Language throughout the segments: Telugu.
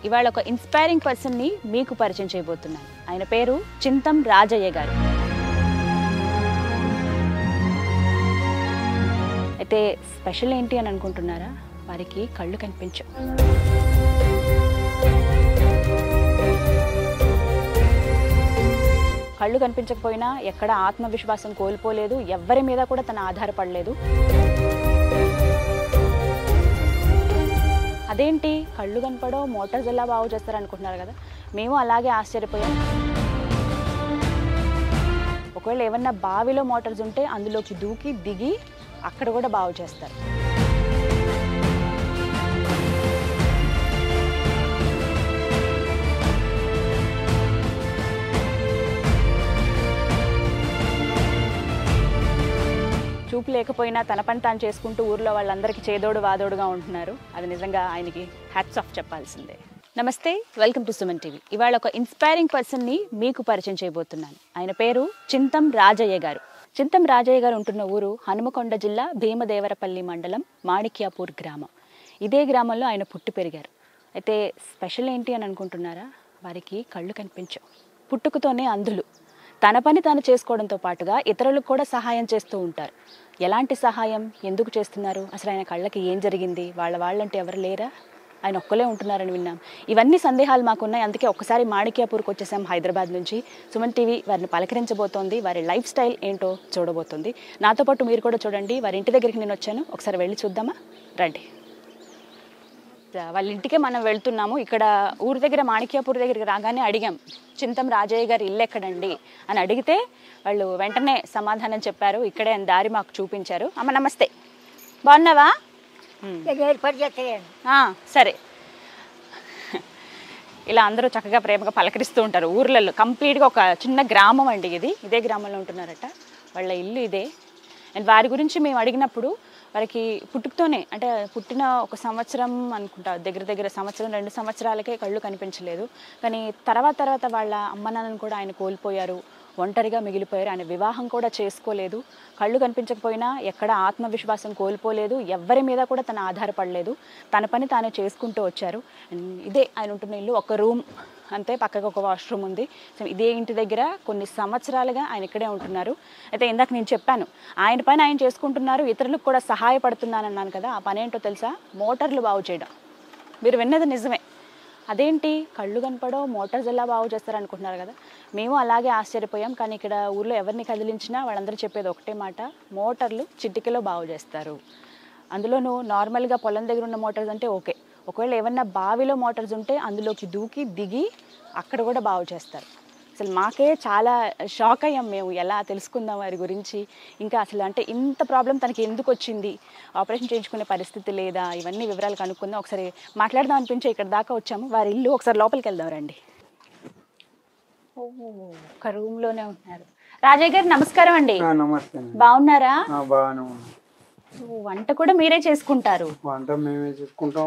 ఇవాళ ఒక ఇన్స్పైరింగ్ పర్సన్ని మీకు పరిచయం చేయబోతున్నాను ఆయన పేరు చింతం రాజయ్య గారు అయితే స్పెషల్ ఏంటి అని అనుకుంటున్నారా వారికి కళ్ళు కనిపించవు కళ్ళు కనిపించకపోయినా ఎక్కడ ఆత్మవిశ్వాసం కోల్పోలేదు ఎవ్వరి మీద కూడా తన ఆధారపడలేదు అదేంటి కళ్ళు కనపడో మోటార్స్ ఎలా బాగు చేస్తారు అనుకుంటున్నారు కదా మేము అలాగే ఆశ్చర్యపోయాం ఒకవేళ ఏమన్నా బావిలో మోటార్స్ ఉంటే అందులోకి దూకి దిగి అక్కడ కూడా బాగు చేస్తారు చూపు లేకపోయినా తన పని తాను చేసుకుంటూ ఊర్లో వాళ్ళందరికీ చేదోడు వాదోడుగా ఉంటున్నారు అది నిజంగా ఆయనకి హ్యాట్స్ ఆఫ్ చెప్పాల్సిందే నమస్తే వెల్కమ్ టు సుమన్ టీవీ ఇవాళ ఒక ఇన్స్పైరింగ్ పర్సన్ని మీకు పరిచయం చేయబోతున్నాను ఆయన పేరు చింతం రాజయ్య గారు చింతం రాజయ్య గారు ఉంటున్న ఊరు హనుమకొండ జిల్లా భీమదేవరపల్లి మండలం మాణిక్యాపూర్ గ్రామం ఇదే గ్రామంలో ఆయన పుట్టి పెరిగారు అయితే స్పెషల్ ఏంటి అని అనుకుంటున్నారా వారికి కళ్ళు కనిపించవు పుట్టుకతోనే అంధులు తన పని తాను చేసుకోవడంతో పాటుగా ఇతరులకు కూడా సహాయం చేస్తూ ఉంటారు ఎలాంటి సహాయం ఎందుకు చేస్తున్నారు అసలు ఆయన కళ్ళకి ఏం జరిగింది వాళ్ళ వాళ్ళంటే ఎవరు లేరా ఆయన ఒక్కలే ఉంటున్నారని విన్నాం ఇవన్నీ సందేహాలు మాకున్నాయి అందుకే ఒక్కసారి మాణిక్యాపూర్కి వచ్చేసాం హైదరాబాద్ నుంచి సుమన్ టీవీ వారిని పలకరించబోతోంది వారి లైఫ్ స్టైల్ ఏంటో చూడబోతోంది నాతో పాటు మీరు కూడా చూడండి వారి ఇంటి దగ్గరికి నేను వచ్చాను ఒకసారి వెళ్ళి చూద్దామా రండి వాళ్ళ ఇంటికే మనం వెళ్తున్నాము ఇక్కడ ఊరి దగ్గర మాణిక్యాపూర్ దగ్గరికి రాగానే అడిగాం చింతం రాజయ్య గారి ఇల్లు ఎక్కడండి అని అడిగితే వాళ్ళు వెంటనే సమాధానం చెప్పారు ఇక్కడే అని దారి మాకు చూపించారు అమ్మ నమస్తే బాగున్నావా ఉమ్. ఏర్పాటు చేస్తాయండి ఆ, సరే ఇలా అందరూ చక్కగా ప్రేమగా పలకరిస్తూ ఉంటారు ఊర్లలో కంప్లీట్గా ఒక చిన్న గ్రామం అండి ఇది ఇదే గ్రామంలో ఉంటున్నారట వాళ్ళ ఇల్లు ఇదే అండ్ వారి గురించి మేము అడిగినప్పుడు వారికి పుట్టుకతోనే అంటే పుట్టిన ఒక సంవత్సరం అనుకుంటా దగ్గర దగ్గర సంవత్సరం రెండు సంవత్సరాలకే కళ్ళు కనిపించలేదు కానీ తర్వాత తర్వాత వాళ్ళ అమ్మ నాన్నను కూడా ఆయన కోల్పోయారు ఒంటరిగా మిగిలిపోయారు ఆయన వివాహం కూడా చేసుకోలేదు కళ్ళు కనిపించకపోయినా ఎక్కడ ఆత్మవిశ్వాసం కోల్పోలేదు ఎవ్వరి మీద కూడా తను ఆధారపడలేదు తన పని తానే చేసుకుంటూ వచ్చారు And ఇదే ఆయన ఉంటున్న ఇల్లు ఒక రూమ్ అంతే పక్కకు ఒక వాష్రూమ్ ఉంది సో ఇదే ఇంటి దగ్గర కొన్ని సంవత్సరాలుగా ఆయన ఇక్కడే ఉంటున్నారు అయితే ఇందాక నేను చెప్పాను ఆయన పని ఆయన చేసుకుంటున్నారు ఇతరులకు కూడా సహాయపడుతున్నాను అన్నాను కదా ఆ పని ఏంటో తెలుసా మోటార్లు బాగు చేయడం మీరు విన్నది నిజమే అదేంటి కళ్ళు కనపడో మోటార్స్ ఎలా బాగు చేస్తారు అనుకుంటున్నారు కదా మేము అలాగే ఆశ్చర్యపోయాం కానీ ఇక్కడ ఊర్లో ఎవరిని కదిలించినా వాళ్ళందరూ చెప్పేది ఒకటే మాట మోటార్లు చిటికెలో బాగు చేస్తారు అందులోనూ నార్మల్గా పొలం దగ్గర ఉన్న మోటార్స్ అంటే ఓకే ఒకవేళ ఏమన్నా బావిలో మోటార్స్ ఉంటే అందులోకి దూకి దిగి అక్కడ కూడా బాగు చేస్తారు అసలు మాకే చాలా షాక్ అయ్యాం మేము ఎలా తెలుసుకుందాం వారి గురించి ఇంకా అసలు అంటే ఇంత ప్రాబ్లం తనకి ఎందుకు వచ్చింది ఆపరేషన్ చేయించుకునే పరిస్థితి లేదా ఇవన్నీ వివరాలు కనుక్కుందాం ఒకసారి మాట్లాడదాం అనిపించి ఇక్కడ దాకా వచ్చాము వారి ఇల్లు ఒకసారి లోపలికి వెళ్దాం రండి ఓ, ఒక రూమ్లోనే ఉన్నారు రాజయ్య గారు నమస్కారం అండి ఆ, నమస్తే అండి. బాగున్నారా ఆ, బాగానే ఉన్నాం ఓ, వంట కూడా మీరే చేసుకుంటారు వంట మేమే చేసుకుంటాం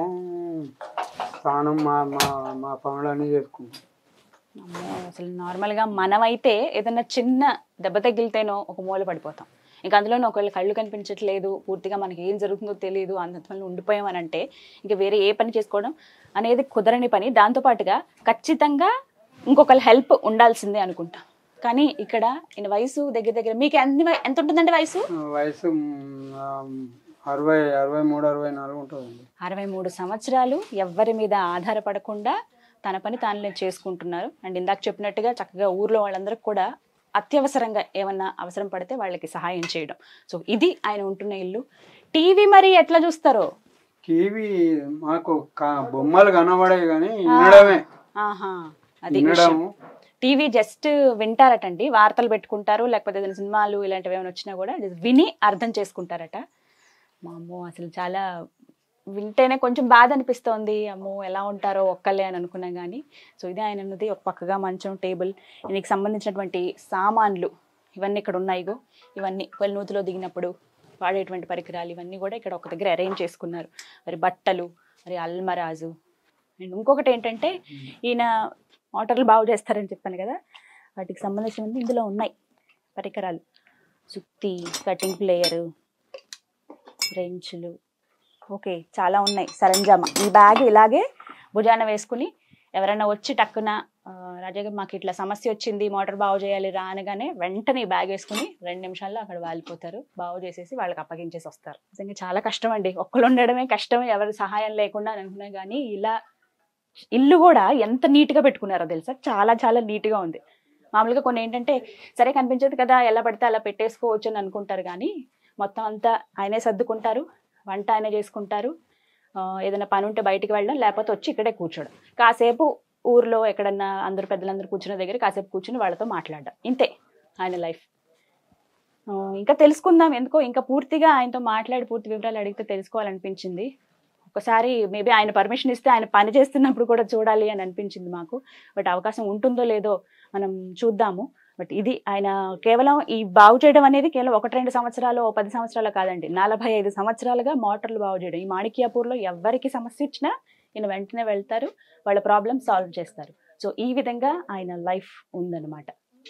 స్నానం మా మా మా పనులన్నీ చేసుకుంటాం అమ్మో, అసలు నార్మల్గా మనమైతే ఏదైనా చిన్న దెబ్బ తగిలితేనో ఒక మూల పడిపోతాం ఇంకా అందులోనే ఒకవేళ కళ్ళు కనిపించట్లేదు పూర్తిగా మనకి ఏం జరుగుతుందో తెలియదు అందువల్ల ఉండిపోయామని అంటే ఇంకా వేరే ఏ పని చేసుకోవడం అనేది కుదరని పని దాంతోపాటుగా ఖచ్చితంగా ఇంకొకరి హెల్ప్ ఉండాల్సిందే అనుకుంటా కానీ ఇక్కడ ఈయన వయసు దగ్గర దగ్గర మీకు ఎన్ని వయ- ఎంత ఉంటుందండి వయసు ఆ, వయసు మ్, ఆ, అరవై అరవై మూడు అరవై నాలుగు ఉంటుందండి అరవై మూడు సంవత్సరాలు ఎవ్వరి మీద ఆధారపడకుండా తన పని తాను చేసుకుంటున్నారు అండ్ ఇందాక చెప్పినట్టుగా చక్కగా ఊర్లో వాళ్ళందరికీ కూడా అత్యవసరంగా ఏమన్నా అవసరం పడితే వాళ్ళకి సహాయం చేయడం సో ఇది ఆయన ఉంటున్న ఇల్లు టీవీ మరి ఎట్లా చూస్తారో టీవీ మాకు కా- బొమ్మలు కనబడాయి కానీ వినడమే ఆహా అది వినడము టీవీ జస్ట్ వింటారటండి వార్తలు పెట్టుకుంటారు లేకపోతే ఏదైనా సినిమాలు ఇలాంటివి ఏమైనా వచ్చినా కూడా just విని అర్థం చేసుకుంటారట మా అమ్మో అసలు చాలా వింటేనే కొంచెం బాధ అనిపిస్తోంది అమ్మో ఎలా ఉంటారో ఒక్కలే అని అనుకున్నా కానీ సో ఇదే ఆయన ఉన్నది ఒక పక్కగా మంచం టేబుల్ దీనికి సంబంధించినటువంటి సామాన్లు ఇవన్నీ ఇక్కడ ఉన్నాయిగో ఇవన్నీ ఒకవేళ నూతిలో దిగినప్పుడు వాడేటువంటి పరికరాలు ఇవన్నీ కూడా ఇక్కడ ఒక దగ్గర అరేంజ్ చేసుకున్నారు మరి బట్టలు మరి అల్మరాజు అండ్ ఇంకొకటి ఏంటంటే ఈయన మోటార్లు బాగు చేస్తారని చెప్పాను కదా వాటికి సంబంధించినవి ఇందులో ఉన్నాయి పరికరాలు సుత్తి కటింగ్ ప్లేయరు రెంచులు ఓకే చాలా ఉన్నాయి సరంజామా ఈ బ్యాగ్ ఇలాగే భుజాన వేసుకుని ఎవరైనా వచ్చి టక్కున ఆ, రాజా గారు మాకు ఇట్లా సమస్య వచ్చింది మోటార్ బాగు చేయాలి రా అనగానే వెంటనే బ్యాగ్ వేసుకుని రెండు నిమిషాల్లో అక్కడ వాలిపోతారు బాగు చేసేసి వాళ్ళకి అప్పగించేసి వస్తారు నిజంగా చాలా కష్టం అండి ఒక్కరు ఉండడమే కష్టం ఎవరి సహాయం లేకుండా అని అనుకున్నా కానీ ఇలా ఇల్లు కూడా ఎంత నీట్గా పెట్టుకున్నారో తెలుసా చాలా చాలా నీట్గా ఉంది మామూలుగా కొన్ని ఏంటంటే సరే కనిపించదు కదా ఎలా పడితే అలా పెట్టేసుకోవచ్చు అని అనుకుంటారు కానీ మొత్తం అంతా ఆయనే సర్దుకుంటారు వంట ఆయనే చేసుకుంటారు ఆ, ఏదైనా పని ఉంటే బయటికి వెళ్ళడం లేకపోతే వచ్చి ఇక్కడే కూర్చోడం కాసేపు ఊర్లో ఎక్కడన్నా అందరు పెద్దలందరూ కూర్చున్న దగ్గర కాసేపు కూర్చుని వాళ్ళతో మాట్లాడడం ఇంతే ఆయన లైఫ్ ఆ, ఇంకా తెలుసుకుందాం ఎందుకో ఇంకా పూర్తిగా ఆయనతో మాట్లాడి పూర్తి వివరాలు అడిగితే తెలుసుకోవాలనిపించింది ఒకసారి మేబీ ఆయన పర్మిషన్ ఇస్తే ఆయన పని చేస్తున్నప్పుడు కూడా చూడాలి అని అనిపించింది మాకు బట్ అవకాశం ఉంటుందో లేదో మనం చూద్దాము బట్ ఇది ఆయన కేవలం ఈ బాగు చేయడం అనేది కేవలం ఒకటి రెండు సంవత్సరాలు ఓ పది సంవత్సరాలు కాదండి నలభై ఐదు సంవత్సరాలుగా మోటార్లు బాగు చేయడం ఈ మాణిక్యాపూర్లో ఎవరికి సమస్య ఇచ్చినా ఈయన వెంటనే వెళ్తారు వాళ్ళ ప్రాబ్లమ్ సాల్వ్ చేస్తారు సో ఈ విధంగా ఆయన లైఫ్ ఉందన్నమాట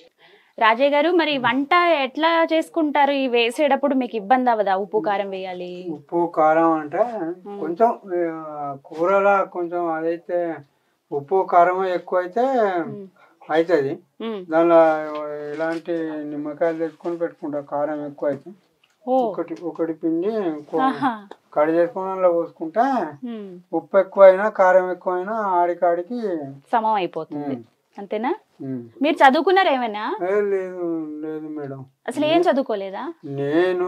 రాజయ్య గారు మరి వంట ఎట్లా చేసుకుంటారు ఈ వేసేటప్పుడు మీకు ఇబ్బంది అవ్వదా ఉప్పు కారం వేయాలి ఉప్పు కారం అంటే కొంచెం ఆ, కూరల కొంచెం అదైతే ఉప్పు కారం ఎక్కువ అయితే అవుతుంది ఉమ్. దానిలో ఇలాంటి నిమ్మకాయలు తెచ్చుకొని పెట్టుకుంటా కారం ఎక్కువ అయితే ఓ ఒకటి ఒకటి పిండి కో- ఆహా. కడి చేసుకుని అందులో పోసుకుంటే ఉమ్. ఉప్పు ఎక్కువైనా కారం ఎక్కువైనా ఆడికాడికి సమం అయిపోతుంది ఉమ్. అంతేనా ఉమ్. మీరు చదువుకున్నారు ఏమైనా ఏ, లేదు లేదు మేడం అసలు ఏం చదువుకోలేదా నేను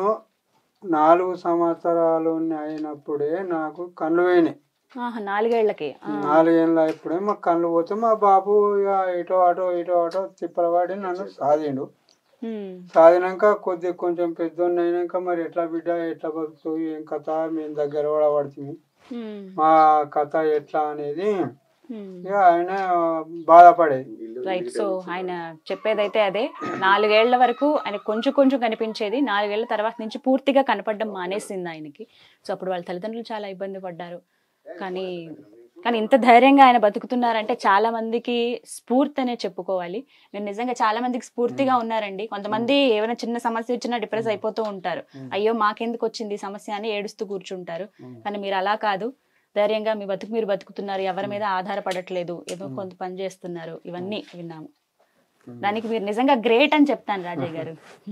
నాలుగు సంవత్సరాలు అయినప్పుడే నాకు కళ్ళు పోయినాయి ఆహా, నాలుగేళ్లకి ఆ. నాలుగేళ్ళ ఇప్పుడే మా కళ్ళు పోతే మా బాబు ఇక ఇటో అటో ఇటో అటో తిప్పలవాడి నన్ను సాదిండు ఉమ్. సాదినాక కొద్ది కొంచెం పెద్దోడిని అయినాక మరి ఎట్లా బిడ్డ ఎట్లా బతుకుతావు ఏం కథ మేము దగ్గర కూడా పడుతుంది ఉమ్. మా కథ ఎట్లా అనేది ఉమ్. ఇక ఆయన బాధపడేది రైట్ సో ఆయన చెప్పేదైతే అదే నాలుగేళ్ల వరకు ఆయన కొంచెం కొంచెం కనిపించేది నాలుగేళ్ల తర్వాత నుంచి పూర్తిగా కనపడడం మానేసింది ఆయనకి సో అప్పుడు వాళ్ళ తల్లిదండ్రులు చాలా ఇబ్బంది పడ్డారు కానీ కానీ ఇంత ధైర్యంగా ఆయన బతుకుతున్నారంటే చాలా మందికి స్ఫూర్తి అనే చెప్పుకోవాలి మీరు నిజంగా చాలా మందికి స్ఫూర్తిగా ఉన్నారండి కొంతమంది ఏమైనా చిన్న సమస్య వచ్చినా డిప్రెస్ అయిపోతూ ఉంటారు అయ్యో మాకెందుకు వచ్చింది ఈ సమస్య అని ఏడుస్తూ కూర్చుంటారు కానీ మీరు అలా కాదు ధైర్యంగా మీ బతుకు మీరు బతుకుతున్నారు ఎవరి మీద ఆధారపడట్లేదు ఏదో కొంత పని చేస్తున్నారు ఇవన్నీ విన్నాము దానికి మీరు నిజంగా గ్రేట్ అని చెప్తాను రాజయ్య గారు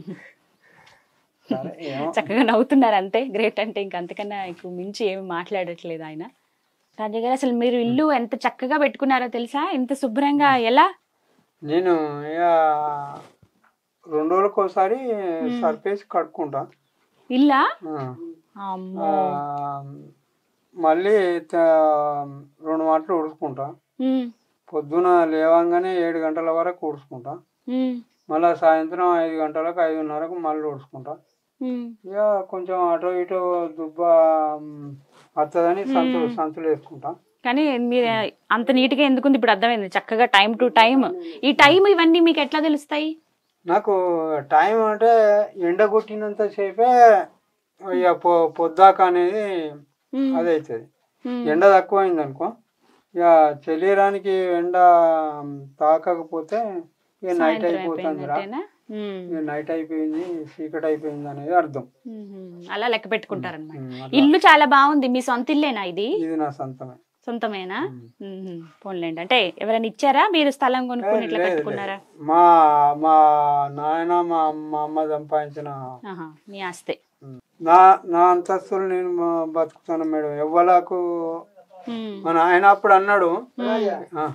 సరే ఏమో చక్కగా నవ్వుతున్నారు అంతే గ్రేట్ అంటే ఇంక అంతకన్నా ఎక్కువ మించి ఏమి మాట్లాడట్లేదు ఆయన రాజయ్య గారు అసలు మీరు ఇల్లు ఎంత చక్కగా పెట్టుకున్నారో తెలుసా ఎంత శుభ్రంగా ఎలా నేను ఇక రెండు రోజులకు ఒకసారి సర్ఫేసి కడుక్కుంటా ఇల్లా ఆ. అమ్మో ఆ, మళ్ళీ త- రెండు మాటలు ఉడుచుకుంటా ఉమ్, పొద్దున లేవంగానే ఏడు గంటల వరకు ఉడుచుకుంటా ఉమ్, మళ్ళీ సాయంత్రం ఐదు గంటలకు ఐదున్నరకు మళ్ళీ ఉడుచుకుంటా ఉమ్. ఇక కొంచెం అటు ఇటు దుబ్బ మ్, వస్తుందని సంచులు సంచులు వేసుకుంటా కానీ మీరు అంత నీట్గా ఎందుకుంది ఇప్పుడు అర్థమైంది చక్కగా టైం టు టైం ఈ టైం ఇవన్నీ మీకు ఎట్లా తెలుస్తాయి నాకు టైం అంటే ఎండ కొట్టినంత సేపే ఇక పొ పొద్దాక అనేది ఉమ్, అది అవుతుంది ఉమ్, ఎండ తక్కువైంది అనుకో ఇక శరీరానికి ఎండ తాకకపోతే ఇక నైట్ సాయంత్రం అయిపోతుంది రా అయిపోయిందంటేనా? ఉమ్, ఇక నైట్ అయిపోయింది చీకటి అయిపోయింది అనేది అర్థం ఉమ్, అలా లెక్క పెట్టుకుంటారనమాట ఉమ్, అట్లా. ఇల్లు చాలా బాగుంది మీ సొంత ఇల్లేనా ఇది ఇది నా సొంతమే సొంతమేనా ఉమ్, పోన్లేండి అంటే ఎవరైనా ఇచ్చారా మీరు స్థలం కొనుక్కొని ఇట్లా లేదు, కట్టుకున్నారా మా మా నాయన మా మా అమ్మ సంపాదించిన ఆహా, మీ ఆస్తే నా నా అంతస్తులు నేను మా- బతుకుతాను మేడం ఎవ్వలకు ఉమ్, మా నాయన అప్పుడు అన్నాడు ఆ,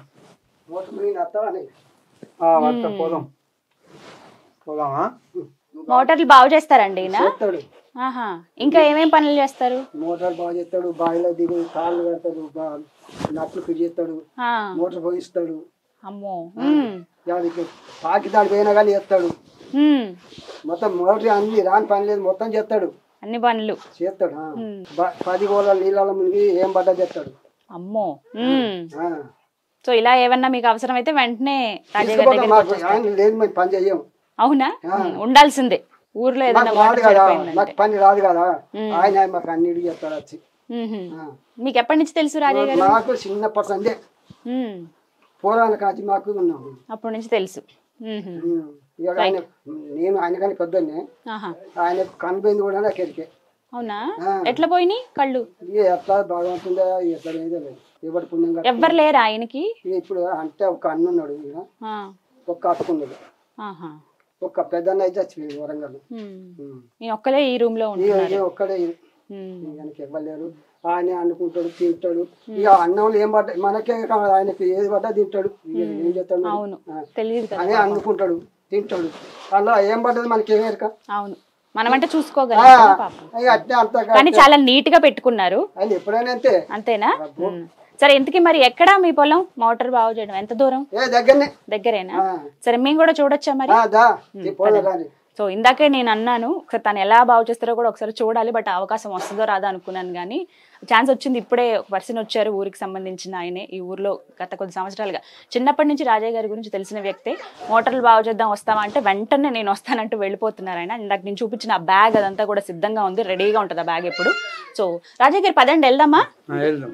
ఆ, వస్తా పోదాం పోదామా మోటార్లు బాగు చేస్తారండి ఈయన చేస్తాడు ఆహా ఇంకా ఏమేం పనులు చేస్తారు మోటార్ బాగా చేస్తాడు బావిలో దిగు కాళ్ళు కడతాడు బా- నట్లు ఫిట్ చేస్తాడు ఆ, మోటార్ పోయిస్తాడు అమ్మో ఉమ్, దానికి పాకి దాడి పోయినా కానీ చేస్తాడు ఉమ్, మొత్తం మోటార్ అన్ని రాని పని లేదు మొత్తం చేస్తాడు అన్ని పనులు చేస్తాడు ఆ. బ- పది గోళ నీళ్ళలో మునిగి ఏం పడ్డా చేస్తాడు అమ్మో ఉమ్. ఆ. సో ఇలా ఏమన్నా మీకు అవసరం అయితే వెంటనే రాజయ్య గారి తీసుకుపోతాం దగ్గరికి మాకు వచ్చేస్తారు. ఆయన లేదు మేము పని చెయ్యం అవునా ఉమ్, ఉండాల్సిందే ఊర్లో ఏదైనా మాకు రాదు వాటర్ కదా సరిపోయిందంటే. మాకు పని రాదు కదా ఆయన మాకు అన్నిటి చేస్తాడు వచ్చి ఉహుం. ఆ. మీకు ఎప్పటి నుంచి తెలుసు రాజయ్య గారు మాకు చిన్నప్పటి సందే ఉమ్, పోరాల కాచి మాకు ఉన్నాం అప్పటి నుంచి తెలుసు ఉహుం. ఉమ్. ఇక ఆయన నేను ఆయన కానీ పెద్దనే ఆహా ఆయన కనిపోయింది కూడా నాకు ఎరికే అవునా ఆ. ఎట్లా పోయినాయి కళ్ళు ఇక ఎట్లా భగవంతుందా ఎట్లా లేదో లేదు ఎవరి పుణ్యం కట్టి ఎవ్వరు లేరు ఆయనకి ఇప్పుడు అంటే ఒక అన్న ఉన్నాడు ఈయన ఆ, ఒక్క అక్కున్నది ఆహా. ఒక్క పెద్దన్న అయితే చచ్చిపోయింది వరంగల్ ఉమ్. ఈయన ఒక్కలే ఈ రూమ్ లో ఈ ఉంటున్నారు ఈ ఒక్కడే ఉమ్. ఈయనకి ఇవ్వలేరు ఆయన అనుకుంటాడు తింటాడు ఇక అన్నంలో ఏం పడ్డా మనకే కాదు ఆయనకి ఏది పడ్డా తింటాడు ఇక ఏం చేస్తాడు మరి? అవును ఆ. తెలియదు కదా అదే అనుకుంటాడు తింటాడు అలా ఏం పడ్డది మనకి ఏం ఎరక అవును మనమంటే చూసుకోగలం కదా పాపం ఇక అట్నే అంత కానీ చాలా నీట్ గా పెట్టుకున్నారు ఆయన ఎప్పుడైనా అంతే అంతేనా ఉమ్. సరే ఇంతకీ మరి ఎక్కడా మీ పొలం మోటార్ బాగు చేయడం ఎంత దూరం ఏ దగ్గరనే దగ్గరేనా ఆ. సరే మేము కూడా చూడొచ్చా మరి ఆ, దా ఈ పోలే కానీ సో ఇందాకే నేను అన్నాను ఒకసారి తను ఎలా బాగు చేస్తారో కూడా ఒకసారి చూడాలి బట్ అవకాశం వస్తుందో రాదో అనుకున్నాను కానీ ఛాన్స్ వచ్చింది ఇప్పుడే ఒక పర్సన్ వచ్చారు ఊరికి సంబంధించిన ఆయనే ఈ ఊర్లో గత కొద్ది సంవత్సరాలుగా చిన్నప్పటి నుంచి రాజయ్య గారి గురించి తెలిసిన వ్యక్తే మోటార్లు బాగు చేద్దాం వస్తావా అంటే వెంటనే నేను వస్తానంటూ వెళ్ళిపోతున్నారు ఆయన ఇందాక నేను చూపించిన ఆ బ్యాగ్ అదంతా కూడా సిద్ధంగా ఉంది రెడీగా ఉంటుంది ఆ బ్యాగ్ ఎప్పుడు సో రాజయ్య గారి పదండి వెళ్దామా ఆ, వెళ్దాం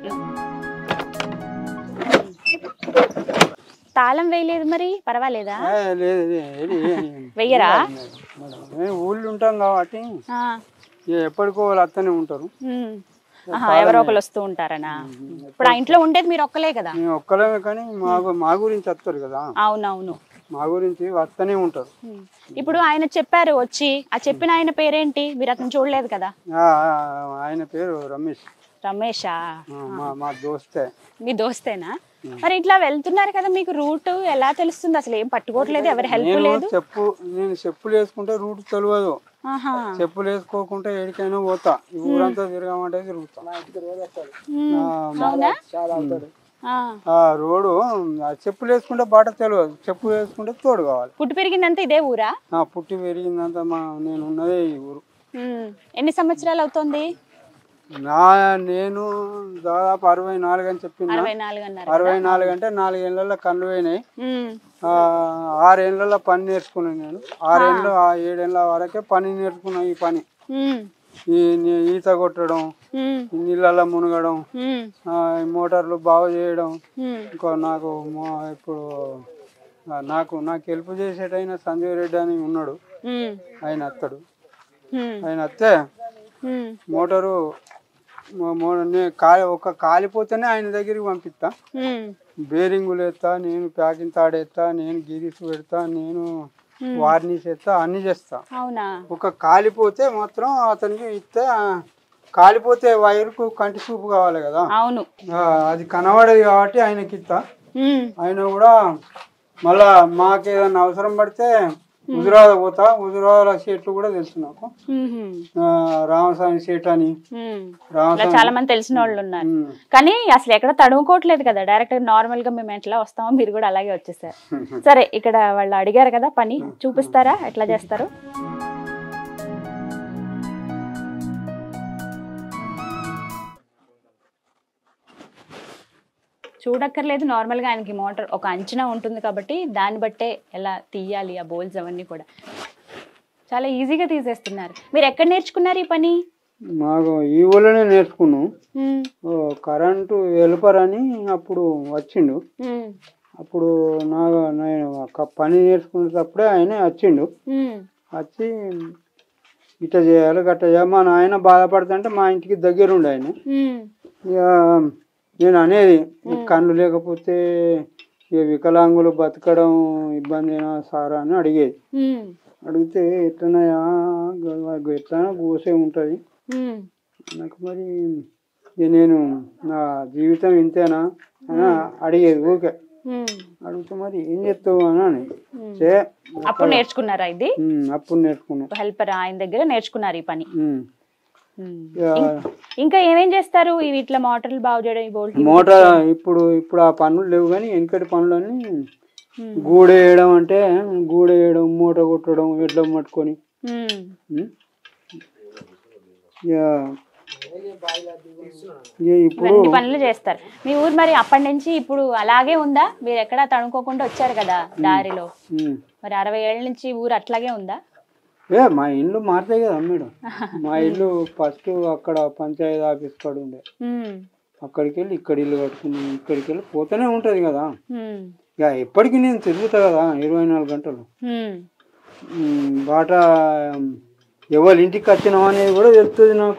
తాళం వేయలేదు మరి పర్వాలేదా ఏ, లేదు లేదు, ఏది, ఏది. వెయ్యరా మేడం, మేము ఊళ్ళో ఉంటాం కాబట్టి ఆ, ఇక ఎప్పటికో వాళ్ళు అత్తనే ఉంటారు ఉమ్. ఆహా, ఎవరో ఒకరు వస్తూ ఉంటారనా ఇప్పుడు ఆ ఇంట్లో ఉండేది మీరు ఒక్కలే కదా మేము ఒక్కలేమే కానీ మా గు- మా గురించి వస్తారు కదా అవునవును మా గురించి వస్తూనే ఉంటారు ఉమ్. ఇప్పుడు ఆయన చెప్పారు వచ్చి ఆ చెప్పిన ఆయన పేరేంటి మీరు అతను చూడలేదు కదా ఆ, ఆ, ఆయన పేరు రమేష్ రమేషా ఆ, మా మా దోస్తే మీ దోస్తేనా మరి ఇట్లా వెళ్తున్నారు కదా మీకు రూట్ ఎలా తెలుస్తుంది అసలు ఏం పట్టుకోవట్లేదు ఎవరి హెల్ప్ నేను లేదు చెప్పు నేను చెప్పులు వేసుకుంటే రూట్ తెలియదు ఆహా చెప్పులు వేసుకోకుండా ఎడికైనా పోతా ఈ ఊరంతా తిరగమంటే తిరుగుతా ఉమ్. ఆ, అవునా చాలా అవుతాడు ఆ. ఆ రోడ్డు ఆ చెప్పులు వేసుకుంటే బాట తెలియదు చెప్పులు వేసుకుంటే తోడు కావాలి పుట్టి పెరిగిందంతా ఇదే ఊరా ఆ పుట్టి పెరిగిందంతా మా నేను ఉన్నదే ఈ ఊరు ఉమ్. ఎన్ని సంవత్సరాలు అవుతుంది నా నేను దాదాపు అరవై నాలుగు అని చెప్పింది అరవై నాలుగు అన్నారు అరవై నాలుగు అంటే నాలుగేళ్లలో కళ్ళు పోయినాయి ఉమ్. ఆ, ఆరేళ్లలో పని నేర్చుకున్నాను నేను ఆరేళ్ళు ఆ ఏడేళ్ళ వరకే పని నేర్చుకున్నాను ఈ పని ఉమ్. ఈ నీ- ఈత కొట్టడం ఉమ్. ఈ నీళ్ళల్లో మునగడం ఉమ్. ఆ, ఈ మోటార్లు బాగు చేయడం ఉమ్. ఇంకో నాకు మో- ఇప్పుడు ఆ, నాకు నాకు హెల్ప్ చేసేటైన సంజయ్ రెడ్డి అని ఉన్నాడు ఉమ్. ఆయన అత్తడు ఉమ్. ఆయన అత్తే ఉమ్. మోటారు మో- మో- నే- కాలి ఒక కాలిపోతేనే ఆయన దగ్గరికి పంపిస్తా ఉమ్. బేరింగులు ఎత్తా నేను ప్యాకింగ్ తాడేస్తా నేను గిరీస్ పెడతా నేను వార్నిష్ ఎత్తా అన్ని చేస్తా అవునా ఒక కాలిపోతే మాత్రం అతనికి ఇస్తే ఆ, కాలిపోతే వైర్కు కంటి చూపు కావాలి కదా అవును ఆ, అది కనబడదు కాబట్టి ఆయనకి ఇస్తా ఉమ్. ఆయన కూడా మళ్ళా మాకు ఏదైనా అవసరం పడితే హుజురాబాద్ పోతా హుజురాబాద్ చెట్లు కూడా తెలుసు నాకు ఉహుం. ఆ, రామస్వామి చెట్టు అని ఉమ్. ఇలా రామస్వామి చాలా మంది తెలిసిన వాళ్ళు ఉన్నారు ఉమ్. కానీ అసలు ఎక్కడ తడుముకోవట్లేదు కదా డైరెక్ట్ నార్మల్ గా మేము ఎట్లా వస్తామో మీరు కూడా అలాగే వచ్చేసారు సరే ఇక్కడ వాళ్ళు అడిగారు కదా పని చూపిస్తారా ఎట్లా చేస్తారు చూడక్కర్లేదు నార్మల్ గా ఆయనకి మోటార్ ఒక అంచనా ఉంటుంది కాబట్టి దాన్ని బట్టే ఎలా తీయాలి ఆ బోల్స్ అవన్నీ కూడా చాలా ఈజీగా తీసేస్తున్నారు మీరు ఎక్కడ నేర్చుకున్నారు ఈ పని మాకు ఈ ఊళ్ళోనే నేర్చుకున్నాం ఉమ్, ఓ కరెంటు వెలుపర్ అని అప్పుడు వచ్చిండు ఉమ్, అప్పుడు నా నేను ఒక పని నేర్చుకునేటప్పుడే ఆయనే వచ్చిండు ఉమ్, వచ్చి ఇట్లా చేయాలి గట్ట చేయాలి మా నాయన బాధపడుతుంటే మా ఇంటికి దగ్గరుండి ఆయన ఉమ్, ఇక నేను అనేది ఈ కళ్ళు లేకపోతే ఇక వికలాంగులు బతకడం ఇబ్బందినా సారా అని అడిగేది ఉమ్, అడిగితే ఎట్లనయా ఎట్లా గోసే ఉంటుంది ఉమ్. నాకు మరి ఇక నేను నా జీవితం ఇంతేనా అని అడిగేది ఊకే ఉమ్. అడిగితే మరి ఏం చేస్తావు అని అని చే అప్పుడు నేర్చుకున్నారా ఇది ఉమ్, అప్పుడు నేర్చుకున్నా హెల్పర్ ఆయన దగ్గర నేర్చుకున్నారు ఈ పని ఉమ్. ఉమ్. ఇక ఇంకా ఏమేం చేస్తారు ఇవి ఇట్లా మోటార్లు బాగు చేయడం ఈ బోల్ట్ మోటార్ ఇప్పుడు ఇప్పుడు ఆ పనులు లేవు కానీ వెనకటి పనులన్నీ గూడేయడం అంటే గూడేయడం మూట కొట్టడం ఎడ్ల పట్టుకొని ఉమ్. ఉమ్. ఇక ఇక ఇప్పుడు ఇవన్నీ పనులు చేస్తారు మీ ఊరు మరి అప్పటి నుంచి ఇప్పుడు అలాగే ఉందా మీరు ఎక్కడా తడుముకోకుండా వచ్చారు కదా దారిలో ఉమ్. మరి అరవై ఏళ్ళ నుంచి ఊరు అట్లాగే ఉందా ఏ మా ఇల్లు మారుతాయి కదా మేడం మా ఇల్లు ఫస్ట్ అక్కడ పంచాయతీ ఆఫీస్ కాడ ఉండే ఉమ్. అక్కడికి వెళ్ళి ఇక్కడ ఇల్లు కట్టుకుని ఇక్కడికి వెళ్ళి పోతూనే ఉంటుంది కదా ఉమ్. ఇక ఎప్పటికీ నేను తిరుగుతా కదా ఇరవై నాలుగు గంటలు ఉమ్. ఉమ్, బాట ఎవరి ఇంటికి వచ్చినాం అనేది కూడా తెలుస్తుంది నాకు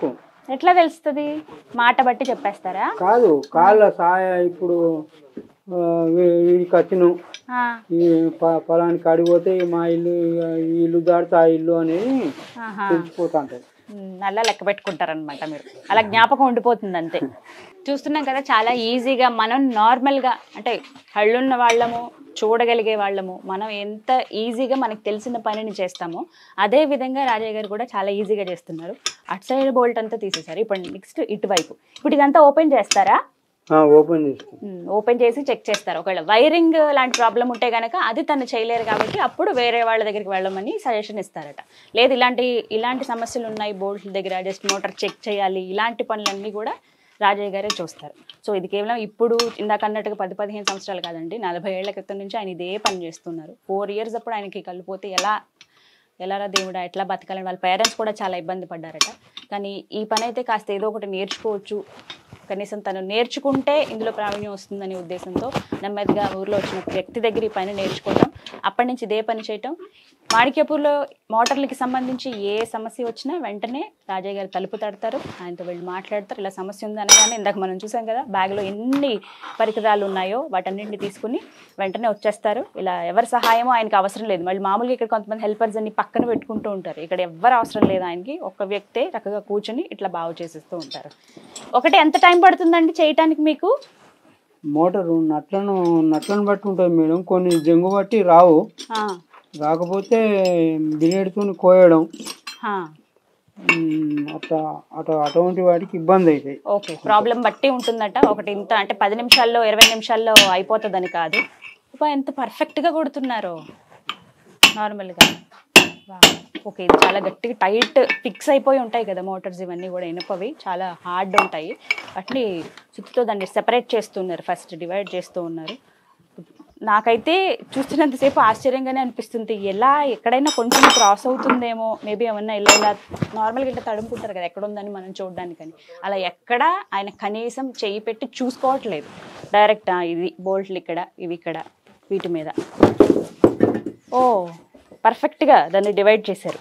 ఎట్లా తెలుస్తుంది మాట బట్టి చెప్పేస్తారా కాదు కాళ్ళ సాయ ఇప్పుడు ఆ, వీ- వీడికి వచ్చిన ఆ, ఈ ప- పలానికి కాడికి ఈ మా ఇల్లు ఈ ఇల్లు దాడితే ఆ ఇల్లు అనేది ఆహా. తెలిసిపోతా ఉంటుంది ఉమ్, అలా లెక్క పెట్టుకుంటారనమాట మీరు అలా జ్ఞాపకం ఉండిపోతుంది అంతే చూస్తున్నాం కదా చాలా ఈజీగా మనం నార్మల్గా అంటే కళ్ళున్న వాళ్ళము చూడగలిగే వాళ్ళము మనం ఎంత ఈజీగా మనకి తెలిసిన పనిని చేస్తామో అదే విధంగా రాజయ్య గారు కూడా చాలా ఈజీగా చేస్తున్నారు అటు సైడ్ బోల్ట్ అంతా తీసేశారు ఇప్పుడు నెక్స్ట్ ఇటువైపు ఇప్పుడు ఇదంతా ఓపెన్ చేస్తారా ఆ, ఓపెన్ చేసుకో ఉమ్, ఓపెన్ చేసి చెక్ చేస్తారు ఒకవేళ వైరింగ్ లాంటి ప్రాబ్లం ఉంటే కనుక అది తను చేయలేరు కాబట్టి అప్పుడు వేరే వాళ్ళ దగ్గరికి వెళ్ళమని సజెషన్ ఇస్తారట లేదు ఇలాంటి ఇలాంటి సమస్యలు ఉన్నాయి బోల్ట్ల దగ్గర జస్ట్ మోటార్ చెక్ చేయాలి ఇలాంటి పనులన్నీ కూడా రాజయ్య గారే చూస్తారు సో ఇది కేవలం ఇప్పుడు ఇందాక అన్నట్టుగా పది పదిహేను సంవత్సరాలు కాదండి నలభై ఏళ్ల క్రితం నుంచి ఆయన ఇదే పని చేస్తున్నారు ఫోర్ ఇయర్స్ అప్పుడు ఆయనకి కళ్ళు పోతే ఎలా ఎలారా దేవుడా ఎట్లా బతకాలని వాళ్ళ పేరెంట్స్ కూడా చాలా ఇబ్బంది పడ్డారట కానీ ఈ పని అయితే కాస్త ఏదో ఒకటి నేర్చుకోవచ్చు కనీసం తను నేర్చుకుంటే ఇందులో ప్రావీణ్యం వస్తుందనే ఉద్దేశంతో నెమ్మదిగా ఊర్లో వచ్చిన వ్యక్తి దగ్గర ఈ పని నేర్చుకోవటం అప్పటి నుంచి ఇదే పని చేయటం మాణిక్యపూర్లో మోటార్లకి సంబంధించి ఏ సమస్య వచ్చినా వెంటనే రాజయ్య గారు తలుపు తడతారు ఆయనతో వెళ్ళి మాట్లాడతారు ఇలా సమస్య ఉంది అనగానే ఇందాక మనం చూసాం కదా బ్యాగ్లో ఎన్ని పరికరాలు ఉన్నాయో వాటన్నింటిని తీసుకుని వెంటనే వచ్చేస్తారు ఇలా ఎవరి సహాయమో ఆయనకి అవసరం లేదు మళ్ళీ మామూలుగా ఇక్కడ కొంతమంది హెల్పర్స్ అన్ని పక్కన పెట్టుకుంటూ ఉంటారు ఇక్కడ ఎవ్వరు అవసరం లేదు ఆయనకి ఒక వ్యక్తే చక్కగా కూర్చొని ఇట్లా బాగు చేసేస్తూ ఉంటారు ఒకటి ఎంత టైం పడుతుందండి చేయటానికి మీకు మోటారు నట్లను నట్లను బట్టి ఉంటుంది మేడం కొన్ని జంగు బట్టి రావు ఆ, రాకపోతే బిలేడ్తో కోయడం ఆ, ఉమ్, అట్లా అట అటువంటి వాటికి ఇబ్బంది అవుతాయి ఓకే ప్రాబ్లం బట్టి ఉంటుందట ఒకటి ఇంత అంటే పది నిమిషాల్లో ఇరవై నిమిషాల్లో అయిపోతుందని కాదు అబ్బా, ఎంత పర్ఫెక్ట్గా కొడుతున్నారు నార్మల్గా ఓకే ఇది చాలా గట్టిగా టైట్ ఫిక్స్ అయిపోయి ఉంటాయి కదా మోటార్స్ ఇవన్నీ కూడా ఇనుపవి చాలా హార్డ్ ఉంటాయి వాటిని సుత్తితో దాన్ని సెపరేట్ చేస్తున్నారు ఫస్ట్ డివైడ్ చేస్తూ ఉన్నారు నాకైతే చూస్తున్నంతసేపు ఆశ్చర్యంగానే అనిపిస్తుంది ఎలా ఎక్కడైనా కొంచెం క్రాస్ అవుతుందేమో మేబీ ఏమన్నా ఇలా ఇలా నార్మల్గా ఇట్లా తడుముకుంటారు కదా ఎక్కడ ఉందని మనం చూడడానికని అలా ఎక్కడ ఆయన కనీసం చెయ్యి పెట్టి చూసుకోవట్లేదు డైరెక్ట్ ఇది బోల్ట్లు ఇక్కడ ఇవి ఇక్కడ వీటి మీద ఓ పర్ఫెక్ట్గా దాన్ని డివైడ్ చేశారు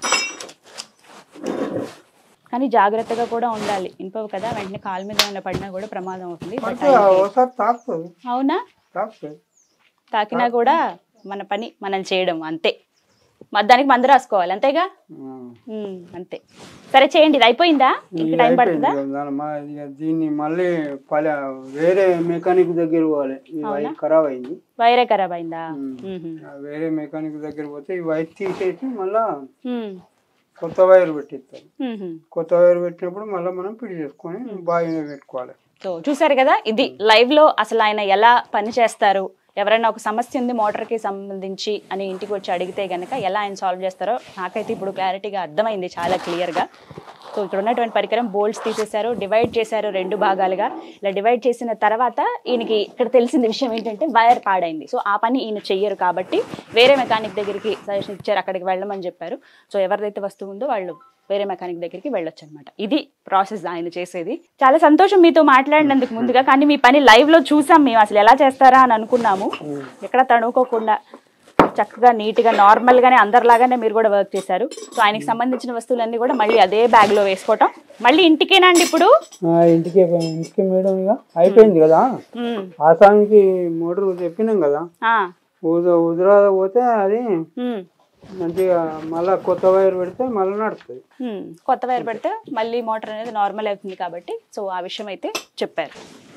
కానీ జాగ్రత్తగా కూడా ఉండాలి ఇనుపవు కదా వెంటనే కాలు మీద ఏమైనా పడినా కూడా ప్రమాదం అవుతుంది బట్ పడితే ఒకసారి తాకుతుంది అవునా తాకుతుంది తాకినా కూడా మన పని మనం చేయడం అంతే మ- దానికి మందు రాసుకోవాలి అంతేగా ఆ. ఉమ్, అంతే సరే చేయండి ఇది అయిపోయిందా ఇంకా ఇది టైం అయిపోయింది పడుతుందా కదా, దాని మా- ఇక దీన్ని మళ్ళీ పలే వేరే మెకానిక్ దగ్గర పోవాలి ఈ వైర్ ఖరాబ్ అయింది వైరే ఖరాబ్ అయిందా ఉమ్. ఉహుం. ఆ వేరే మెకానిక్ దగ్గర పోతే ఈ వైర్ తీసేసి మళ్ళా ఉమ్, కొత్త వైర్ పెట్టిస్తారు ఉహుం. కొత్త వైర్ పెట్టినప్పుడు మళ్ళీ మనం పిడి చేసుకొని బాగా పెట్టుకోవాలి సో చూసారు కదా ఇది లైవ్ లో అసలు ఆయన ఎలా పని చేస్తారు ఎవరైనా ఒక సమస్య ఉంది మోటార్కి సంబంధించి అని ఇంటికి వచ్చి అడిగితే గనక ఎలా ఆయన సాల్వ్ చేస్తారో నాకైతే ఇప్పుడు క్లారిటీగా అర్థమైంది చాలా క్లియర్గా సో ఇక్కడ ఉన్నటువంటి పరికరం బోల్ట్స్ తీసేశారు డివైడ్ చేశారు రెండు భాగాలుగా ఇలా డివైడ్ చేసిన తర్వాత ఈయనకి ఇక్కడ తెలిసిన విషయం ఏంటంటే వైర్ పాడైంది సో ఆ పని ఈయన చెయ్యరు కాబట్టి వేరే మెకానిక్ దగ్గరికి సజెషన్ ఇచ్చారు అక్కడికి వెళ్ళమని చెప్పారు సో ఎవరిదైతే వస్తువు ఉందో వాళ్ళు వేరే మెకానిక్ దగ్గరికి వెళ్ళొచ్చు అనమాట ఇది ప్రాసెస్ ఆయన చేసేది చాలా సంతోషం మీతో మాట్లాడినందుకు ముందుగా కానీ మీ పని లైవ్ లో చూసాం మేము అసలు ఎలా చేస్తారా అని అనుకున్నాము ఎక్కడ తడుకోకుండా చక్కగా నీట్గా నార్మల్గానే అందరిలాగానే మీరు కూడా వర్క్ చేశారు సో ఆయనకి సంబంధించిన వస్తువులన్నీ కూడా మళ్ళీ అదే బ్యాగ్ లో వేసుకోవటం మళ్ళీ ఇంటికేనా అండి ఇప్పుడు ఆ, ఇంటికి ఇంటికి మేడం ఇక అయిపోయింది కదా ఉమ్, ఆసానికి మోటార్ చెప్పినాం కదా ఆ, ఉద ఉదరా పోతే అది ఉమ్, మంచిగా మళ్ళా కొత్త వైర్ పెడితే మళ్ళీ నడుస్తుంది ఉమ్. కొత్త వైర్ పెడితే మళ్ళీ మోటార్ అనేది నార్మల్ అవుతుంది కాబట్టి సో ఆ విషయం అయితే చెప్పారు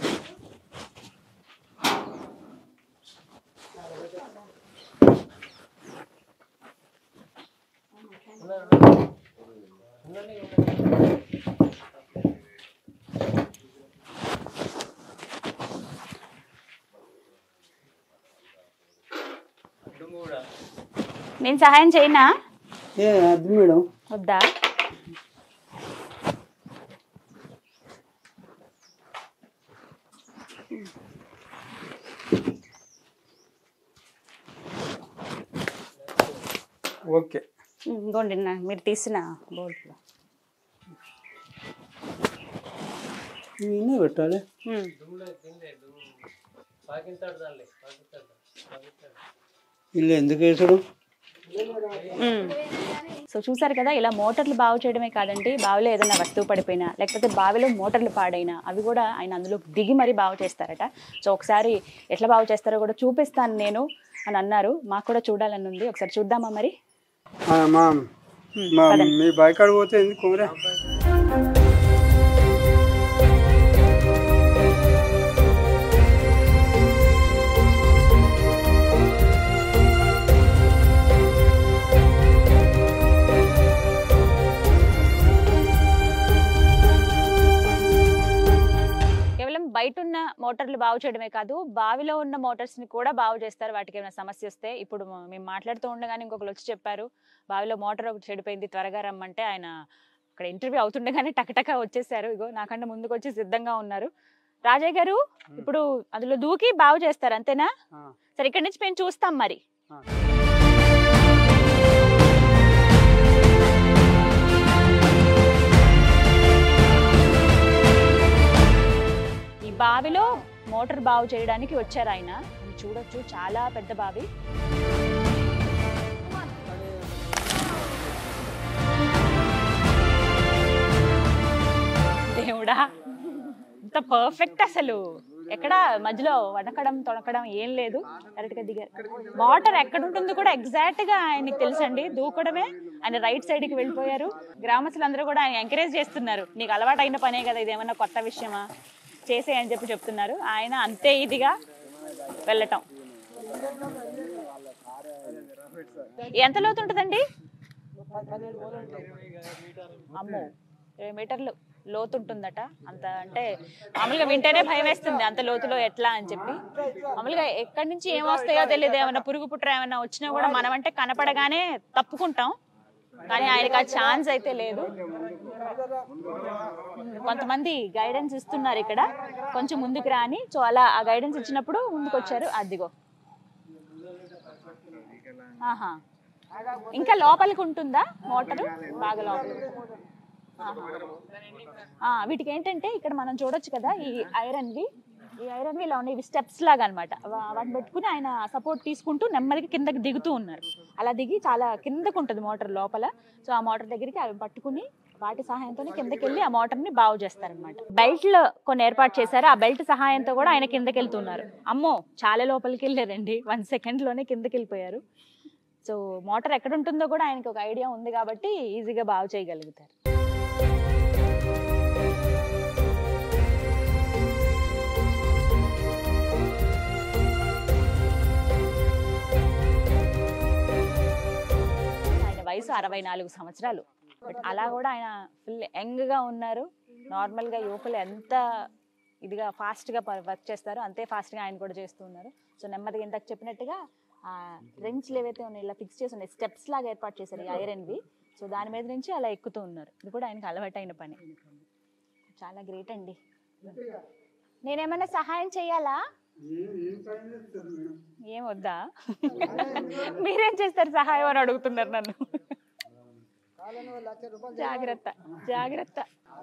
నేను సహాయం చేయనా ఏ అది మేడం వద్దా ఓకే ఇంకోండి నా- మీరు తీసిన బోర్డులో ఇవన్నీ పెట్టాలి ఇల్లు ఎందుకు వేసుడు సో చూసారు కదా ఇలా మోటార్లు బాగు చేయడమే కాదండి బావిలో ఏదైనా వస్తువు పడిపోయినా లేకపోతే బావిలో మోటార్లు పాడైనా అవి కూడా ఆయన అందులో దిగి మరీ బాగు చేస్తారట సో ఒకసారి ఎట్లా బాగు చేస్తారో కూడా చూపిస్తాను నేను అని అన్నారు మాకు కూడా చూడాలని ఉంది ఒకసారి చూద్దామా మరి ఆ, మా మా మీ బైక్ కాడ పోతే ఎందుకు కూర కేవలం బయట ఉన్న మోటార్లు బాగు చేయడమే కాదు బావిలో ఉన్న మోటార్స్ ని కూడా బాగు చేస్తారు వాటికి ఏమైనా సమస్య వస్తే ఇప్పుడు మ- మేము మాట్లాడుతూ ఉండగానే ఇంకొకరు వచ్చి చెప్పారు బావిలో మోటార్ ఒకటి చెడిపోయింది త్వరగా రమ్మంటే ఆయన అక్కడ ఇంటర్వ్యూ అవుతుండగానే టకటక వచ్చేసారు ఇగో నాకంటే ముందుకు వచ్చి సిద్ధంగా ఉన్నారు రాజయ్య గారు ఇప్పుడు అందులో దూకి బాగు చేస్తారు అంతేనా ఆ. సరే ఇక్కడి నుంచి మేము చూస్తాం మరి ఆ. ఈ బావిలో మోటార్ బాగు చేయడానికి వచ్చారు ఆయన ఇది చూడొచ్చు చాలా పెద్ద బావి దేవుడా ఇంత పర్ఫెక్ట్ అసలు ఎక్కడ మధ్యలో వనకడం తొనకడం ఏం లేదు కరెక్ట్ గా దిగారు వాటర్ ఎక్కడ ఉంటుందో కూడా ఎగ్జాక్ట్ గా ఆయనకి తెలుసండి దూకడమే ఆయన రైట్ సైడ్ కి వెళ్ళిపోయారు గ్రామస్తులందరూ కూడా ఆయన ఎంకరేజ్ చేస్తున్నారు నీకు అలవాటు అయిన పనే కదా ఇది ఏమన్నా కొత్త విషయమా చేసే అని చెప్పి చెప్తున్నారు ఆయన అంతే ఇదిగా వెళ్ళటం ఎంత లోతు ఉంటుందండి అమ్మో ఇరవై మీటర్లు లోతు ఉంటుందట అంత అంటే మామూలుగా వింటేనే భయం వేస్తుంది అంత లోతులో ఎట్లా అని చెప్పి మామూలుగా ఎక్కడి నుంచి ఏం వస్తాయో తెలియదు ఏమైనా పురుగు పుట్ర ఏమైనా వచ్చినా కూడా మనం అంటే కనపడగానే తప్పుకుంటాం కానీ ఆయనకి ఆ ఛాన్స్ అయితే లేదు కొంతమంది గైడెన్స్ ఇస్తున్నారు ఇక్కడ కొంచెం ముందుకు రాని సో అలా ఆ గైడెన్స్ ఇచ్చినప్పుడు ముందుకు వచ్చారు అదిగో ఆహా ఇంకా లోపలికి ఉంటుందా మోటారు బాగా లోపలికి ఆహా. ఆ, వీటికి ఏంటంటే ఇక్కడ మనం చూడొచ్చు కదా ఈ ఐరన్వి ఈ ఐరన్వి ఇలా ఉన్నాయి ఇవి స్టెప్స్ లాగా అనమాట వాటిని పెట్టుకుని ఆయన సపోర్ట్ తీసుకుంటూ నెమ్మదిగా కిందకి దిగుతూ ఉన్నారు అలా దిగి చాలా కిందకు ఉంటుంది మోటార్ లోపల సో ఆ మోటార్ దగ్గరికి అవి పట్టుకుని వాటి సహాయంతో కిందకి వెళ్ళి ఆ మోటార్ ని బాగు చేస్తారనమాట బెల్ట్ లో కొన్ని ఏర్పాటు చేశారు ఆ బెల్ట్ సహాయంతో కూడా ఆయన కిందకి వెళ్తున్నారు అమ్మో చాలా లోపలికి వెళ్ళారండి వన్ సెకండ్ లోనే కిందకి వెళ్ళిపోయారు సో మోటార్ ఎక్కడ ఉంటుందో కూడా ఆయనకి ఒక ఐడియా ఉంది కాబట్టి ఈజీగా బాగు చేయగలుగుతారు ఆయన వయసు అరవై నాలుగు సంవత్సరాలు బట్ అలా కూడా ఆయన ఫుల్ యంగ్ గా ఉన్నారు నార్మల్ గా యువకులు ఎంత ఇదిగా ఫాస్ట్ గా వర్క్ చేస్తారో అంతే ఫాస్ట్ గా ఆయన కూడా చేస్తూ ఉన్నారు సో నెమ్మదిగా ఇంతకు చెప్పినట్టుగా ఆ రెంచ్లు ఏవైతే ఉన్నాయో ఇలా ఫిక్స్ చేసి ఉన్నాయి స్టెప్స్ లాగా ఏర్పాటు చేశారు ఈ ఐరన్ వి సో దాని మీద నుంచి అలా ఎక్కుతూ ఉన్నారు ఇది కూడా ఆయనకి అలవాటైన పని చాలా గ్రేట్ అండి నేనేమైనా సహాయం చేయాలా ఏం వద్దా మీరేం చేస్తారు సహాయం అని అడుగుతున్నారు నన్ను జాగ్రత్త జాగ్రత్త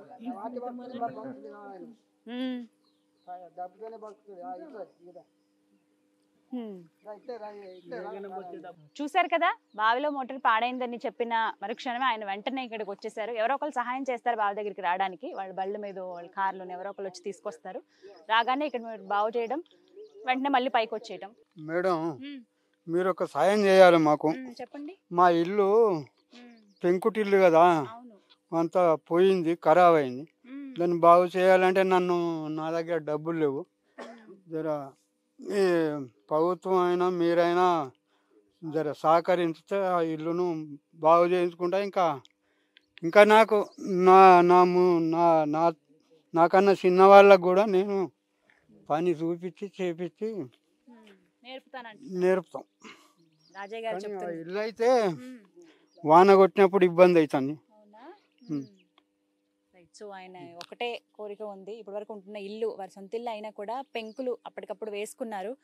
ఉమ్, డబ్బుతోనే బతుకుతుంది ఆ, ఇట్లా, ఇట్లా. ఉమ్. రా, ఇట్లే రా, ఇట్లే రా. చూశారు కదా బావిలో మోటార్ పాడైందని చెప్పిన మరుక్షణమే ఆయన వెంటనే ఇక్కడికి వచ్చేసారు ఎవరో ఒకరు సహాయం చేస్తారు బావి దగ్గరికి రావడానికి వాళ్ళ బళ్ళ మీద వాళ్ళ కార్లో ఎవరో ఒకరు వచ్చి తీసుకొస్తారు రాగానే ఇక్కడ మీరు బాగు చేయడం వెంటనే మళ్ళీ పైకి వచ్చేయడం మేడం ఉమ్, మీరు ఒక సాయం చేయాలి మాకు ఉమ్, చెప్పండి మా ఇల్లు ఉమ్, పెంకుటిల్లు కదా అవును అంతా పోయింది ఖరాబ్ అయింది ఉమ్, దాన్ని బాగు చేయాలంటే నన్ను నా దగ్గర డబ్బులు లేవు జర ఈ ప్రభుత్వం అయినా మీరైనా జర సహకరిస్తే ఆ ఇల్లును బాగు చేయించుకుంటా ఇంకా ఇంకా నాకు నా నా ము- నా నా నాకన్నా చిన్న వాళ్ళకు కూడా నేను పని చూపించి చేపించి ఉమ్, నేర్పుతానంట నేర్పుతాం రాజయ్య గారు కానీ ఆ చెప్తున్నారు ఇల్లు అయితే ఉమ్. వాన కొట్టినప్పుడు ఇబ్బంది అవుతుంది అవునా రైట్ సో ఆయన ఒకటే కోరిక ఉంది ఇప్పటివరకు ఉంటున్న ఇల్లు వారి సొంత ఇల్లు అయినా కూడా పెంకులు అప్పటికప్పుడు వేసుకున్నారు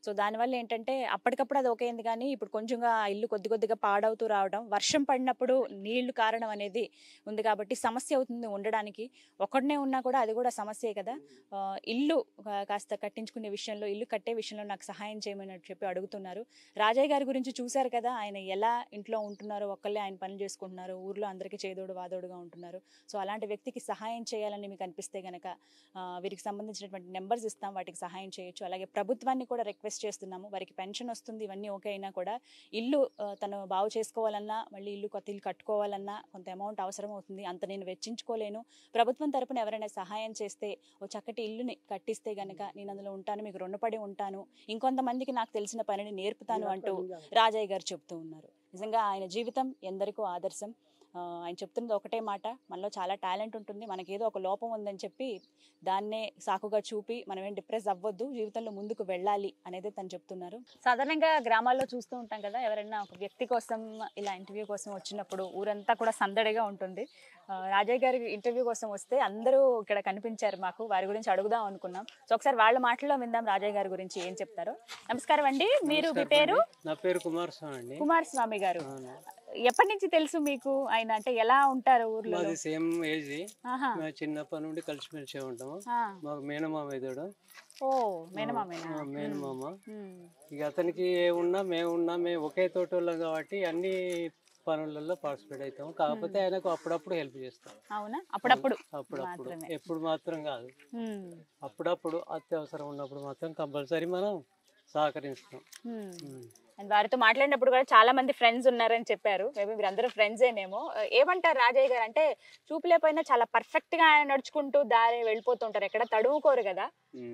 సో దానివల్ల ఏంటంటే అప్పటికప్పుడు అది ఓకే అయింది కానీ ఇప్పుడు కొంచెంగా ఆ ఇల్లు కొద్ది కొద్దిగా పాడవుతూ రావడం వర్షం పడినప్పుడు నీళ్లు కారణం అనేది ఉంది కాబట్టి సమస్య అవుతుంది ఉండడానికి ఒకడనే ఉన్నా కూడా అది కూడా సమస్యే కదా ఆ, ఇల్లు కా- కాస్త కట్టించుకునే విషయంలో ఇల్లు కట్టే విషయంలో నాకు సహాయం చేయమని చెప్పి అడుగుతున్నారు రాజయ్య గారి గురించి చూశారు కదా ఆయన ఎలా ఇంట్లో ఉంటున్నారో ఒక్కళ్ళే ఆయన పనులు చేసుకుంటున్నారు ఊర్లో అందరికీ చేదోడు వాదోడుగా ఉంటున్నారు సో అలాంటి వ్యక్తికి సహాయం చేయాలని మీకు అనిపిస్తే గనక ఆ, వీరికి సంబంధించినటువంటి నెంబర్స్ ఇస్తాం వాటికి సహాయం చేయొచ్చు అలాగే ప్రభుత్వాన్ని కూడా రిక్వెస్ట్ చేస్తున్నాము వారికి పెన్షన్ వస్తుంది ఇవన్నీ ఓకే అయినా కూడా ఇల్లు ఆ, తను బాగు చేసుకోవాలన్నా మళ్ళీ ఇల్లు కొత్త ఇల్లు కట్టుకోవాలన్నా కొంత అమౌంట్ అవసరం అవుతుంది అంత నేను వెచ్చించుకోలేను ప్రభుత్వం తరపున ఎవరైనా సహాయం చేస్తే ఓ చక్కటి ఇల్లుని కట్టిస్తే గనక నేను అందులో ఉంటాను మీకు రుణపడి ఉంటాను ఇంకొంతమందికి నాకు తెలిసిన పనిని నేర్పుతాను అంటూ రాజయ్య గారు చెప్తూ ఉన్నారు నిజంగా ఆయన జీవితం ఎందరికో ఆదర్శం ఆ, ఆయన చెప్తున్నది ఒకటే మాట మనలో చాలా టాలెంట్ ఉంటుంది మనకేదో ఒక లోపం ఉందని చెప్పి దాన్నే సాకుగా చూపి మనం ఏం డిప్రెస్ అవ్వద్దు జీవితంలో ముందుకు వెళ్ళాలి అనేది తను చెప్తున్నారు సాధారణంగా గ్రామాల్లో చూస్తూ ఉంటాం కదా ఎవరైనా ఒక వ్యక్తి కోసం ఇలా ఇంటర్వ్యూ కోసం వచ్చినప్పుడు ఊరంతా కూడా సందడిగా ఉంటుంది ఆ, రాజయ్య గారి ఇంటర్వ్యూ కోసం వస్తే అందరూ ఇక్కడ కనిపించారు మాకు వారి గురించి అడుగుదాం అనుకున్నాం సో ఒకసారి వాళ్ళ మాటల్లో విందాం రాజయ్య గారి గురించి ఏం చెప్తారో నమస్కారం అండి మీరు మీ పేరు నా పేరు కుమార్ స్వామి అండి కుమార్ స్వామి గారు ఎప్పటి నుంచి తెలుసు మీకు ఆయన అంటే ఎలా ఉంటారు ఊర్లో మాది సేమ్ ఏజ్ ఆహా. మేము చిన్నప్పటి నుండి కలిసిమెలిసి ఉంటాము ఆ. మాకు మేనమామ ఇతడు ఓ మేనమామేనా మా మేనమామ ఉమ్. ఇక అతనికి ఏ ఉన్నా మేము ఉన్నా మేము ఒకే తోటోళ్ళం కాబట్టి అన్ని పనులలో పార్టిసిపేట్ అవుతాము కాకపోతే ఆయనకు అప్పుడప్పుడు హెల్ప్ చేస్తాం అవునా అప్పుడప్పుడు అప్పుడప్పుడు మాత్రమే. ఎప్పుడు మాత్రం కాదు ఉమ్. అప్పుడప్పుడు అత్యవసరం ఉన్నప్పుడు మాత్రం కంపల్సరీ మనం సహకరిస్తాం ఉమ్. ఉమ్. అండ్ వారితో మాట్లాడినప్పుడు కూడా చాలా మంది ఫ్రెండ్స్ ఉన్నారని చెప్పారు మేబీ మీరందరూ ఫ్రెండ్సేనేమో ఏమంటారు రాజయ్య గారు అంటే చూపులేపోయినా చాలా పర్ఫెక్ట్ గా ఆయన నడుచుకుంటూ దారి వెళ్ళిపోతుంటారు ఎక్కడ తడుముకోరు కదా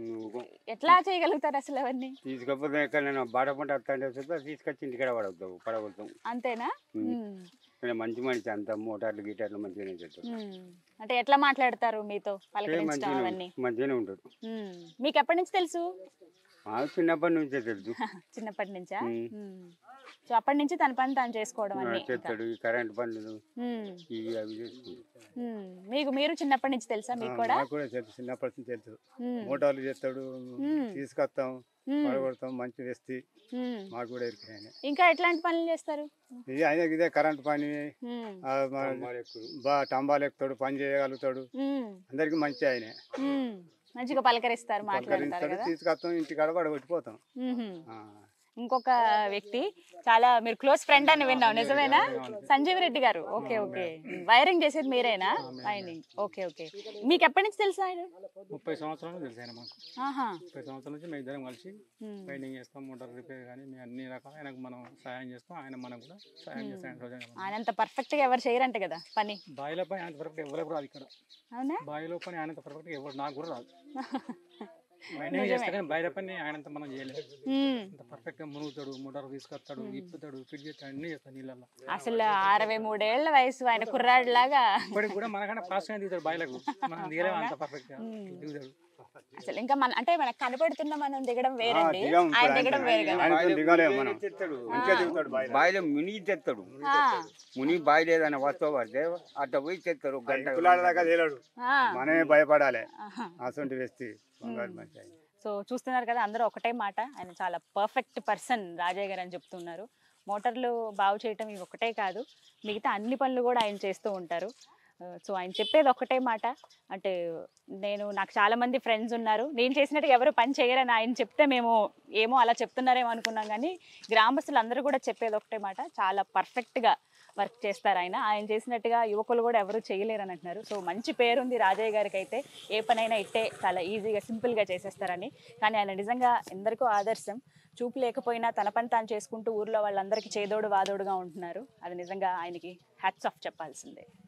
ఎట్లా చేయగలుగుతారు అసలు అవన్నీ తీసుకపోతే ఎక్కడ నేను బాట పంట వస్తాంటే చెప్తే తీసుకొచ్చి ఇంటికాడ పడవుతావు పడగలుగుతాం అంతేనా ఉమ్. నేను మంచి మనిషి అంత మోటార్లు గిటార్లు మంచిగానే చేస్తాడు ఉమ్. అంటే ఎట్లా మాట్లాడతారు మీతో పలకరించడం మంచిగానే అవన్నీ మంచిగానే ఉంటాడు ఉమ్. మీకు ఎప్పటి నుంచి తెలుసు మాకు చిన్నప్పటి నుంచే తెలుసు చిన్నప్పటి నుంచా ఉమ్. ఉమ్. సో అప్పటి నుంచి తన పని తాను చేసుకోవడం ఆ, అన్ని చేస్తాడు ఈ కరెంట్ పనులు ఉమ్. ఇవి అవి చేసుకుంటాడు ఉమ్. మీకు మీరు చిన్నప్పటి నుంచి తెలుసా మీకు కూడా నాకు కూడా తెలుసు చిన్నప్పటి నుంచి తెలుసు ఉమ్. మోటార్లు చేస్తాడు తీసుకొస్తాం ఉమ్. పడగొడతాం మంచి వేస్తే ఉమ్. మాకు కూడా ఇరికి ఆయన ఇంకా ఎట్లాంటి పనులు చేస్తారు ఇది ఆయన ఇదే కరెంట్ పని ఉమ్. ఆ, మన బా టంబాలు ఎక్కుతాడు పని చేయగలుగుతాడు ఉమ్. అందరికి మంచి ఆయనే ఉమ్. మంచిగా పలకరిస్తారు మాట్లాడతారు పలకరిస్తాడు కదా తీసుకొస్తాం ఇంటికాడ పడగొట్టిపోతాం ఉహుం. ఆ. ఇంకొక వ్యక్తి చాలా మీరు క్లోజ్ ఫ్రెండ్ అని విన్నాం నిజమేనా సంజీవ్ రెడ్డి గారు ఓకే ఓకే వైరింగ్ చేసేది మీరేనా వైరింగ్ ఓకే ఓకే మీకు ఎప్పటి నుంచి తెలుసా ఆయన ముప్పై సంవత్సరాలు తెలుసు ఆయన మాకు ఆహా ముప్పై సంవత్సరాల నుంచి మేము ఇద్దరం కలిసి ఉమ్. పెయింటింగ్ చేస్తాం మోటార్ రిపేర్ కానీ మేము అన్ని రకాల ఆయనకు మనం సహాయం చేస్తాం ఆయన మనకు కూడా సహాయం చేస్తాం రోజు ఆయన అంత పర్ఫెక్ట్ గా ఎవరు చేయరంట కదా పని బావిలో పని ఆయన పర్ఫెక్ట్ ఎవరికి రాదు ఇక్కడ అవునా బావిలో పని ఆయనంత పర్ఫెక్ట్ ఎవరు నాకు కూడా రాదు మైండింగ్ చేస్తే కానీ బయట పని ఆయనంత మనం చేయలేదు ఉమ్. అంత పర్ఫెక్ట్ గా మునుగుతాడు మోటార్ తీసుకొస్తాడు ఇప్పుతాడు ఫిట్ చేస్తాడు అన్ని చేస్తాడు నీళ్ళల్లో అసలు అరవై మూడేళ్ల వయసు ఆయన కుర్రాడు లాగా ఇప్పటికి కూడా మనకన్నా ఫాస్ట్ గా దిగుతాడు బాయిలకు మనం దిగలేము అంత పర్ఫెక్ట్ గా దిగుతాడు అసలు ఇంకా మన అంటే మనకు కనపడుతున్న మనం దిగడం వేరండి దిగం ఇప్పుడు ఆయన దిగడం వేరు కదా ఆయనతో దిగాలేము మనం మంచిగా దిగుతాడు బావిలో. బావిలో మునిగి తెస్తాడు ఆ, మునిగి బావిలో ఏదైనా వస్తువు పడితే అట్లా పోయి తెస్తారు ఒక గంట కులాల దాకా తేలాడు ఆ. మనమే భయపడాలి ఆహా. అసొంటి వేస్తే బంగారు మంచి ఆయన సో చూస్తున్నారు కదా అందరూ ఒకటే మాట ఆయన చాలా పర్ఫెక్ట్ పర్సన్ రాజయ్య గారు అని చెప్తున్నారు మోటార్లు బాగు చేయటం ఇవి ఒకటే కాదు మిగతా అన్ని పనులు కూడా ఆయన చేస్తూ ఉంటారు ఆ, సో ఆయన చెప్పేది ఒకటే మాట అంటే నేను నాకు చాలా మంది ఫ్రెండ్స్ ఉన్నారు నేను చేసినట్టుగా ఎవరు పని చేయరని ఆయన చెప్తే మేము ఏమో అలా చెప్తున్నారేమో అనుకున్నాం కానీ గ్రామస్తులు అందరూ కూడా చెప్పేది ఒకటే మాట చాలా పర్ఫెక్ట్గా వర్క్ చేస్తారు ఆయన ఆయన చేసినట్టుగా యువకులు కూడా ఎవరు చేయలేరు అని అంటున్నారు సో మంచి పేరుంది రాజయ్య గారికి అయితే ఏ పనైనా ఇట్టే చాలా ఈజీగా సింపుల్గా చేసేస్తారని కానీ ఆయన నిజంగా ఎందరికో ఆదర్శం చూపు లేకపోయినా తన పని తాను చేసుకుంటూ ఊర్లో వాళ్ళందరికీ చేదోడు వాదోడుగా ఉంటున్నారు అది నిజంగా ఆయనకి హ్యాట్స్ ఆఫ్ చెప్పాల్సిందే